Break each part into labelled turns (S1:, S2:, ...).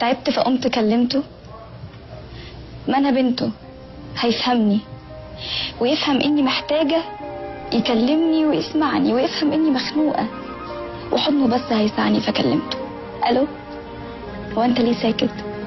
S1: تعبت فقمت كلمته ما انا بنته هيفهمني ويفهم اني محتاجة يكلمني ويسمعني ويفهم اني مخنوقة وحضنه بس هيسعني فكلمته الو هو انت ليه ساكت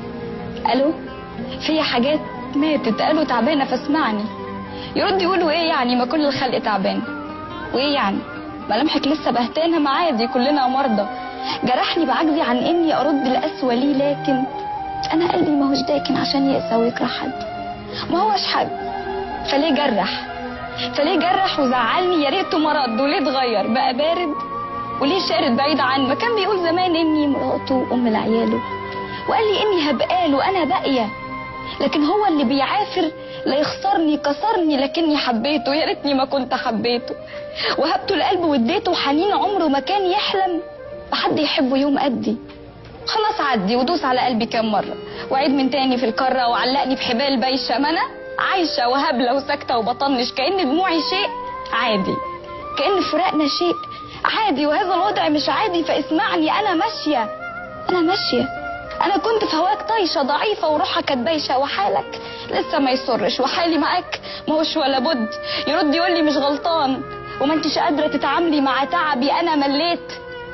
S1: الو في حاجات ماتت قالوا تعبانة فاسمعني يرد يقولوا ايه يعني ما كل الخلق تعبان وايه يعني ملامحك لسه بهتانة ما عادي كلنا مرضى جرحني بعجزي عن اني ارد القسوة ليه لكن انا قلبي ما هوش داكن عشان يقسى ويكره حد ما هوش حد فليه جرح فليه جرح وزعلني يا ريته مرض وليه اتغير بقى بارد وليه شارد بعيد عني ما كان بيقول زمان اني مراته وام لعياله وقال لي اني هبقاله انا باقيه لكن هو اللي بيعافر لا يخسرني كسرني لكني حبيته يا ريتني ما كنت حبيته وهبته القلب واديته حنين عمره ما كان يحلم بحد يحبه يوم قدي خلاص عدي ودوس على قلبي كام مرة وعيد من تاني في الكرة وعلقني بحبال بايشة ما أنا عايشة وهبلة وساكتة وبطنش كأن دموعي شيء عادي كأن فراقنا شيء عادي وهذا الوضع مش عادي فاسمعني أنا ماشية أنا ماشية أنا كنت في هواك طايشة ضعيفة وروحها كانت بايشة وحالك لسه ما يسرش وحالي معاك ما هوش ولا بد يرد يقول لي مش غلطان وما انتش قادرة تتعاملي مع تعبي أنا مليت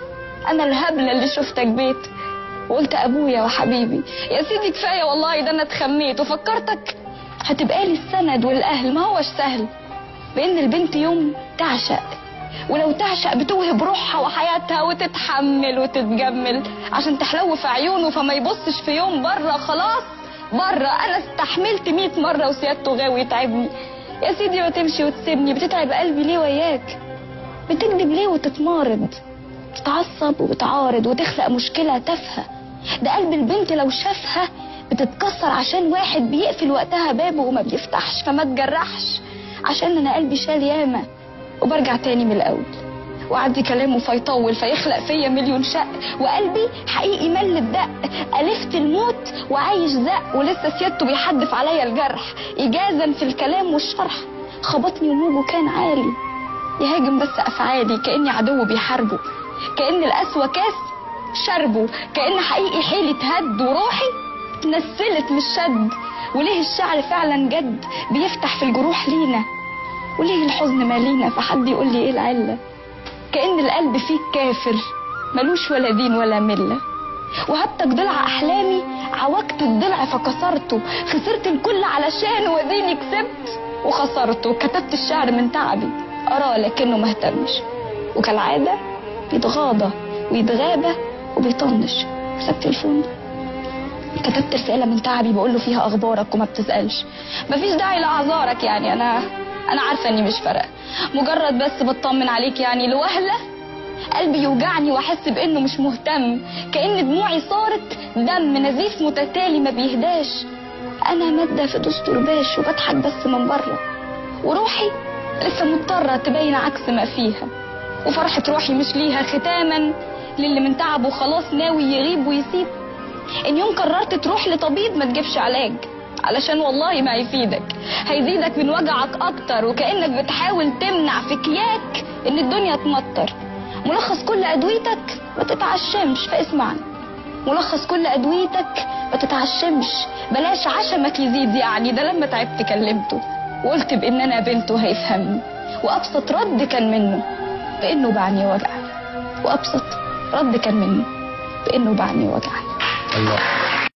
S1: أنا الهبلة اللي شفتك بيت وقلت ابويا وحبيبي يا سيدي كفايه والله ده انا اتخميت وفكرتك هتبقى لي السند والاهل ما هوش سهل بان البنت يوم تعشق ولو تعشق بتوهب روحها وحياتها وتتحمل وتتجمل عشان تحلو في عيونه فما يبصش في يوم بره خلاص بره انا استحملت مئة مره وسيادته غاوي يتعبني يا سيدي ما تمشي وتسيبني بتتعب قلبي ليه وياك بتكذب ليه وتتمارض بتعصب وبتعارض وتخلق مشكلة تافهة ده قلب البنت لو شافها بتتكسر عشان واحد بيقفل وقتها بابه وما بيفتحش فما تجرحش عشان انا قلبي شال ياما وبرجع تاني من الاول وعدي كلامه فيطول فيخلق فيا مليون شق وقلبي حقيقي مل بدق ألفت الموت وعايش زق ولسه سيادته بيحدف عليا الجرح إيجازا في الكلام والشرح خبطني وموجه كان عالي يهاجم بس أفعالي كأني عدو بيحاربه كأن القسوة كاس شربه كأن حقيقي حيلي تهد وروحي اتنسلت من الشد وليه الشعر فعلا جد بيفتح في الجروح لينا وليه الحزن مالينا فحد يقول لي ايه العلة كأن القلب فيك كافر ملوش ولا دين ولا ملة وهبتك ضلع أحلامي عوجت الضلع فكسرته خسرت الكل علشان وديني كسبت وخسرته كتبت الشعر من تعبي أراه لكنه مهتمش وكالعادة بيتغاضى ويتغابى وبيطنش حساب تليفون كتبت رسالة من تعبي بقول له فيها أخبارك وما بتسألش مفيش داعي لأعذارك يعني أنا أنا عارفة إني مش فارقة مجرد بس بطمن عليك يعني لوهلة قلبي يوجعني واحس بانه مش مهتم كان دموعي صارت دم نزيف متتالي ما بيهداش انا مادة في دستور باش وبضحك بس من بره وروحي لسه مضطرة تبين عكس ما فيها وفرحة روحي مش ليها ختاما للي من تعبه خلاص ناوي يغيب ويسيب ان يوم قررت تروح لطبيب ما تجيبش علاج علشان والله ما هيفيدك هيزيدك من وجعك اكتر وكانك بتحاول تمنع في كياك ان الدنيا تمطر ملخص كل ادويتك ما تتعشمش فاسمعني ملخص كل ادويتك ما تتعشمش بلاش عشمك يزيد يعني ده لما تعبت كلمته وقلت بان انا بنته هيفهمني وابسط رد كان منه بانه بعني وجعي وابسط رد كان منه بانه بعني وجعي
S2: الله